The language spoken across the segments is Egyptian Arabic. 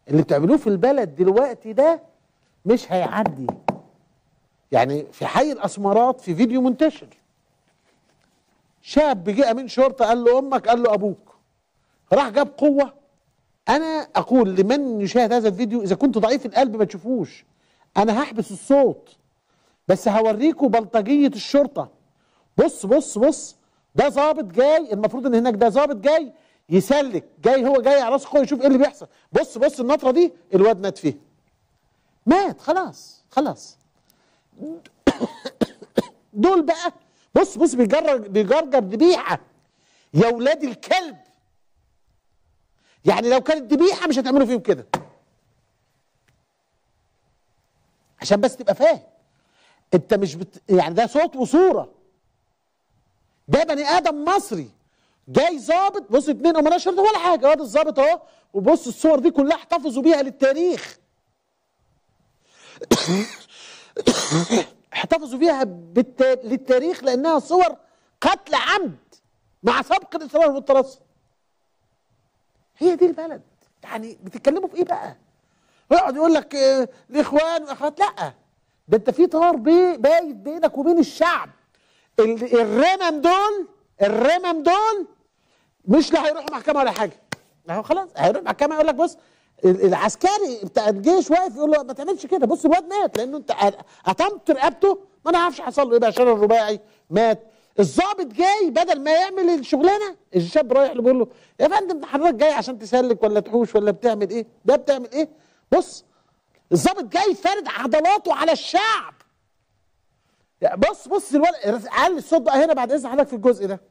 اللي بتعملوه في البلد دلوقتي ده مش هيعدي يعني في حي الاسمرات في فيديو منتشر شاب جه امين شرطه قال له امك قال له ابوك راح جاب قوه انا اقول لمن يشاهد هذا الفيديو اذا كنت ضعيف القلب ما تشوفوش انا هحبس الصوت بس هوريكم بلطجيه الشرطه بص بص بص ده ظابط جاي المفروض ان هناك ده ظابط جاي يسلك جاي هو جاي على راس اخوه يشوف ايه اللي بيحصل بص بص النطره دي الواد مات فيها مات خلاص خلاص دول بقى بص بص بيجرجر بيجرجر ذبيحه يا ولاد الكلب يعني لو كانت ذبيحه مش هتعملوا فيهم كده عشان بس تبقى فاهم انت مش بت... يعني ده صوت وصوره ده بني ادم مصري جاي ظابط بص اتنين امناء شرطه ولا حاجه واد الظابط اهو وبص الصور دي كلها احتفظوا بيها للتاريخ احتفظوا بيها بالت... للتاريخ لانها صور قتل عمد مع سبق الاصرار والترصد هي دي البلد يعني بتتكلموا في ايه بقى يقعد يقول لك اه الاخوان واخوات لا ده انت في طار بي بايت بينك وبين الشعب ال- الرمم دول الرمم دول مش لا هيروحوا محكمه ولا حاجه لا هو خلاص هيروح محكمه يقول لك بص ال- العسكري بتاع الجيش واقف يقول له ما تعملش كده بص الواد مات لانه انت قطمت رقبته ما نعرفش حصل له ايه بقى شلل الرباعي مات الضابط جاي بدل ما يعمل الشغلانه الشاب رايح له بيقول له يا فندم ده حضرتك جاي عشان تسلك ولا تحوش ولا بتعمل ايه ده بتعمل ايه بص الضابط جاي فارد عضلاته على الشعب يعني بص بص الولد علي الصوت بقى هنا بعد اذن حضرتك في الجزء ده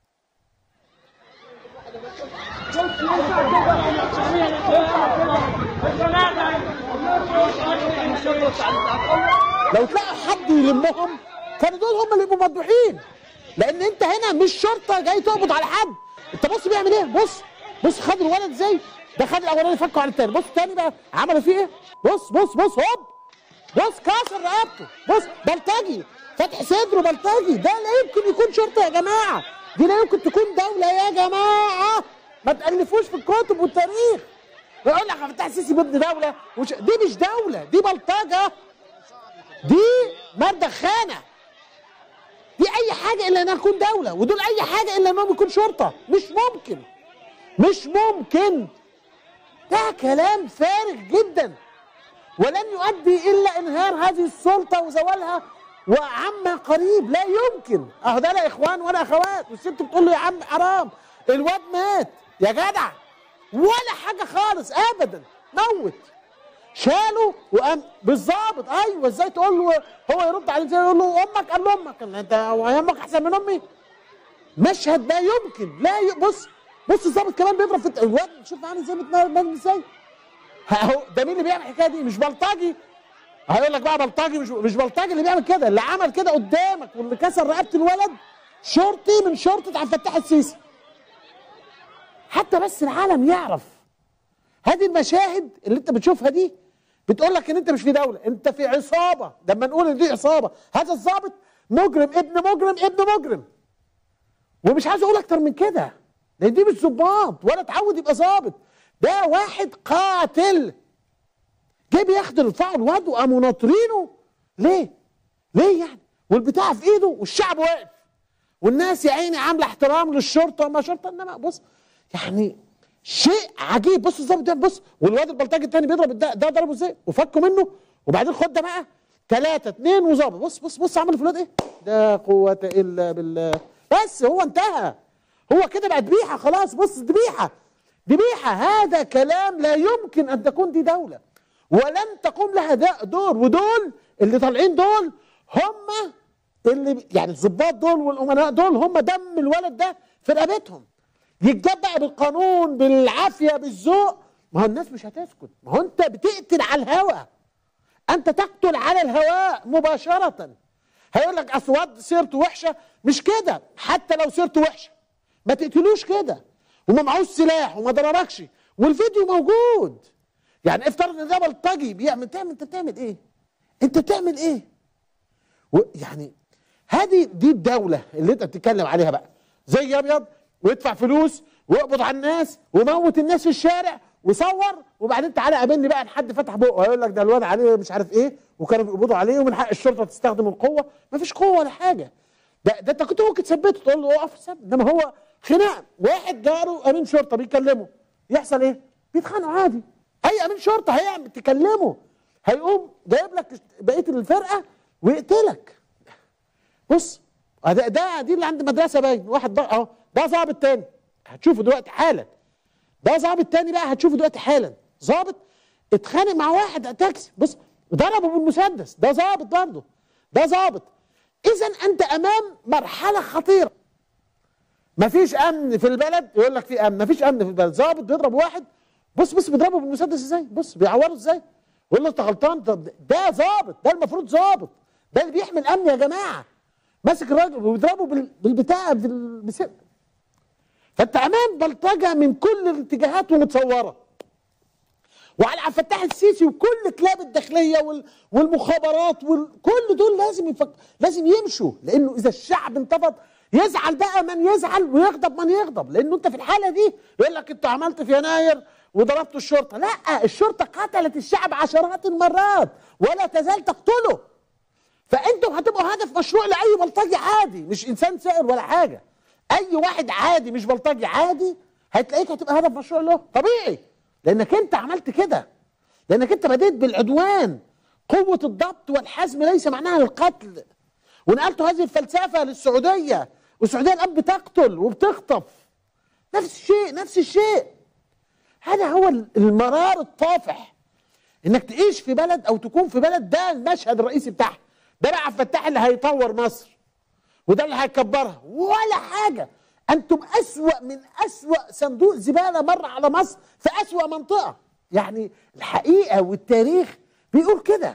لو تلاقوا حد يلمهم كانوا دول هم اللي يبقوا مذبوحين لان انت هنا مش شرطه جاي تقبض على حد انت بص بيعمل ايه بص بص خد الولد ازاي ده خد الاولاني فكوا على التاني بص التاني بقى عملوا فيه ايه بص بص بص هوب بص كسر رقبته بص بلطجي فتح صدره بلطجي ده لا يمكن يكون شرطه يا جماعه دي لا يمكن تكون دوله يا جماعه ما تالفوش في الكتب والتاريخ يقول لك فتح السيسي ضد دوله وش... دي مش دوله دي بلطجه دي مردخانه دي اي حاجه الا انها تكون دوله ودول اي حاجه الا انهم يكون شرطه مش ممكن مش ممكن ده كلام فارغ جدا ولن يؤدي الا انهار هذه السلطه وزوالها وعما قريب لا يمكن اهو ده لا اخوان ولا اخوات والست بتقول له يا عم حرام الواد مات يا جدع ولا حاجه خالص ابدا موت شالوا وقام بالظابط ايوه ازاي تقول له هو يرد عليه ازاي يقول له امك قال له امك قال له انت هو امك احسن من امي مشهد لا يمكن لا ي... بص بص الظابط كمان بيضرب في الت- الواد شوف عامل ازاي متنرفز ازاي اهو ده مين اللي بيعمل الحكايه دي مش بلطجي هيقول لك بقى بلطجي مش مش بلطجي اللي بيعمل كده اللي عمل كده قدامك واللي كسر رقبه الولد شرطي من شرطه عبد الفتاح السيسي حتى بس العالم يعرف هذه المشاهد اللي انت بتشوفها دي بتقول لك ان انت مش في دوله انت في عصابه لما نقول ان دي عصابه هذا الضابط مجرم ابن مجرم ابن مجرم ومش عايز اقول اكتر من كده لان دي مش ظباط ولا اتعود يبقى ظابط ده واحد قاتل جاي بياخد يرفعوا الواد وقاموا ناطرينه ليه؟ ليه يعني؟ والبتاع في ايده والشعب واقف والناس يا عيني عامله احترام للشرطه ما شرطه انما بص يعني شيء عجيب بص الظابط ده بص والواد البلطجي التاني بيضرب ده ده ضربه ازاي وفكوا منه وبعدين خد ده بقى ثلاثة اثنين وظابط بص بص بص عملوا في الواد ايه؟ لا قوة الا بالله بس هو انتهى هو كده بقت ذبيحة خلاص بص ذبيحة ذبيحة هذا كلام لا يمكن ان تكون دي دولة ولن تقوم لها دا- دور ودول اللي طالعين دول هم اللي يعني الضباط دول والامناء دول هم دم الولد ده في رقبتهم يتجاب بقى بالقانون بالعافيه بالذوق ما هو الناس مش هتسكت ما هو انت بتقتل على الهوى انت تقتل على الهواء مباشره هيقول لك اصل واد سيرته وحشه مش كده حتى لو سيرته وحشه ما تقتلوش كده وما معهوش سلاح وما ضربكش والفيديو موجود يعني افترض ان ده بلطجي بيعمل تعمل انت بتعمل ايه؟ انت بتعمل ايه؟ و- يعني هذه دي الدوله اللي انت بتتكلم عليها بقى زي ابيض ويدفع فلوس ويقبض على الناس ويموت الناس في الشارع وصور وبعدين تعالى قابلني بقى ان حد فتح بقه هيقول لك ده الواد عليه مش عارف ايه وكانوا بيقبضوا عليه ومن حق الشرطه تستخدم القوه مفيش قوه ولا حاجه ده, ده انت كنت ممكن تثبته تقول له اقف ثبت انما هو خناق واحد جاره امين شرطه بيكلمه يحصل ايه؟ بيتخانقوا عادي اي امين شرطه هيعمل تكلمه هيقوم جايب لك بقيه الفرقه ويقتلك بص ده, ده دي اللي عند مدرسه باين واحد ده اهو ده ظابط تاني هتشوفه دلوقتي حالا ده ظابط تاني بقى هتشوفه دلوقتي حالا ظابط اتخانق مع واحد تاكسي بص ضربه بالمسدس ده ظابط برضه ده ظابط اذا انت امام مرحله خطيره مفيش امن في البلد يقول لك في امن مفيش امن في البلد ظابط بيضرب واحد بص بص بيضربه بالمسدس ازاي بص بيعوره ازاي يقول له انت غلطان طب ده ظابط ده المفروض ظابط ده اللي بيحمي الامن يا جماعه ماسك الراجل وبيضربه بال- بالبتاع بالمسدس فانت امام بلطجه من كل الاتجاهات ومتصوره وعلى عبد الفتاح السيسي وكل كلاب الداخليه وال- والمخابرات وكل دول لازم يفك... لازم يمشوا لانه اذا الشعب انتفض يزعل بقى من يزعل ويغضب من يغضب لانه انت في الحاله دي يقول لك انت عملت في يناير وضربت الشرطه لا الشرطه قتلت الشعب عشرات المرات ولا تزال تقتله فانتم هتبقوا هدف مشروع لاي بلطجي عادي مش انسان سائر ولا حاجه اي واحد عادي مش بلطجي عادي هتلاقيك هتبقى هدف مشروع له طبيعي لانك انت عملت كده لانك انت بديت بالعدوان قوه الضبط والحزم ليس معناها القتل ونقلت هذه الفلسفه للسعوديه والسعوديه الان بتقتل وبتخطف نفس الشيء نفس الشيء هذا هو المرار الطافح انك تعيش في بلد او تكون في بلد ده المشهد الرئيسي بتاعها ده بقى عبد الفتاح اللي هيطور مصر وده اللي هيكبرها ولا حاجه انتم اسوا من اسوا صندوق زباله مر على مصر في اسوا منطقه يعني الحقيقه والتاريخ بيقول كده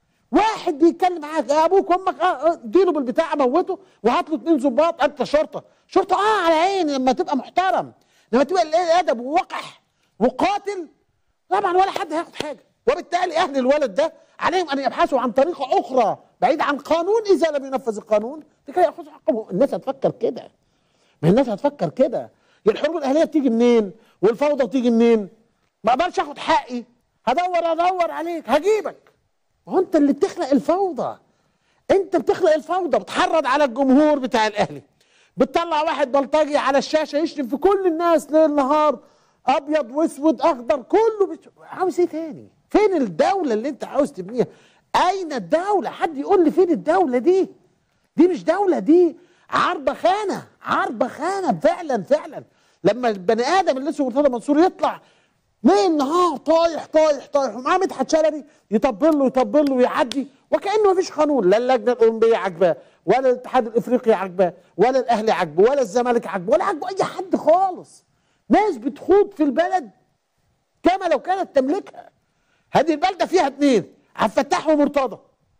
واحد بيتكلم معاك يا ابوك وامك اه اديله بالبتاع موته وهات له اثنين ظباط انت شرطه شرطه اه على عيني لما تبقى محترم لما تبقى قليل ادب ووقح وقاتل طبعا ولا حد هياخد حاجه وبالتالي اهل الولد ده عليهم ان يبحثوا عن طريقه اخرى بعيد عن قانون اذا لم ينفذ القانون لكي ياخذوا حقهم الناس هتفكر كده ما الناس هتفكر كده يا الحروب الاهليه بتيجي منين والفوضى بتيجي منين ما اقدرش اخد حقي هدور ادور عليك هجيبك هو انت اللي بتخلق الفوضى انت بتخلق الفوضى بتحرض على الجمهور بتاع الاهلي بتطلع واحد بلطجي على الشاشه يشتم في كل الناس ليل نهار ابيض واسود اخضر كله بت... عاوز ايه تاني فين الدوله اللي انت عاوز تبنيها اين الدوله حد يقول لي فين الدوله دي دي مش دوله دي عربه خانه عربه خانه فعلا فعلا لما البني ادم اللي اسمه مرتضى منصور يطلع ليل نهار طايح طايح طايح ومعاه مدحت شلبي يطبل له يطبل له ويعدي وكانه مفيش قانون لا اللجنه الاولمبيه عاجباه ولا الاتحاد الافريقي عاجباه ولا الاهلي عاجبه ولا الزمالك عاجبه ولا عاجبه اي حد خالص ناس بتخوض في البلد كما لو كانت تملكها هذه البلده فيها اثنين عبد الفتاح ومرتضى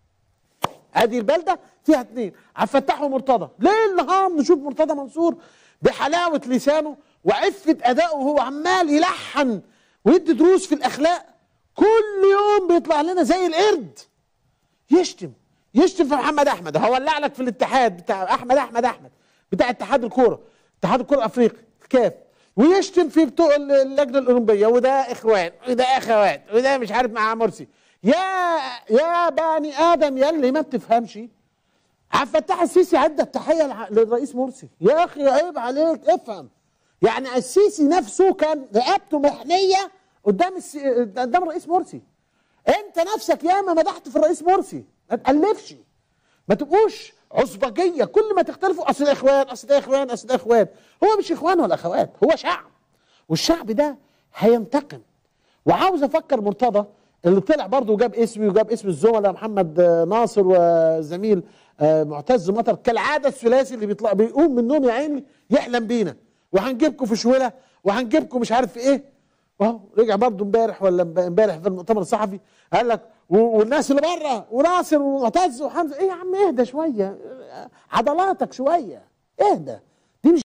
هذه البلده فيها اثنين عبد الفتاح ومرتضى ليل نهار نشوف مرتضى منصور بحلاوه لسانه وعفه ادائه وهو عمال يلحن ويدي دروس في الاخلاق كل يوم بيطلع لنا زي القرد يشتم يشتم في محمد احمد هولع لك في الاتحاد بتاع احمد احمد احمد بتاع اتحاد الكوره اتحاد الكوره الافريقي كاف ويشتم في بتوع اللجنه الاولمبيه وده اخوان وده اخوات وده مش عارف مع مرسي يا يا بني ادم يا اللي ما بتفهمش عبد الفتاح السيسي عدى التحيه لع- للرئيس مرسي يا اخي عيب عليك افهم يعني السيسي نفسه كان رقبته محنيه قدام الس... قدام الرئيس مرسي انت نفسك ياما مدحت في الرئيس مرسي ما تألفش ما تبقوش عصبجيه كل ما تختلفوا اصل ده اخوان اصل ده اخوان اصل ده اخوان هو مش اخوان ولا اخوات هو شعب والشعب ده هينتقم وعاوز افكر مرتضى اللي طلع برضه وجاب اسمي وجاب اسم الزملاء محمد آه، ناصر وزميل آه، معتز مطر كالعاده الثلاثي اللي بيطلع بيقوم من النوم يا عيني يحلم بينا وهنجيبكم في شوله وهنجيبكم مش عارف في ايه اهو رجع برضه امبارح ولا امب- امبارح في المؤتمر الصحفي قال لك و- والناس اللي بره وناصر ومعتز وحمزه ايه يا عم اهدى شويه عضلاتك شويه اهدى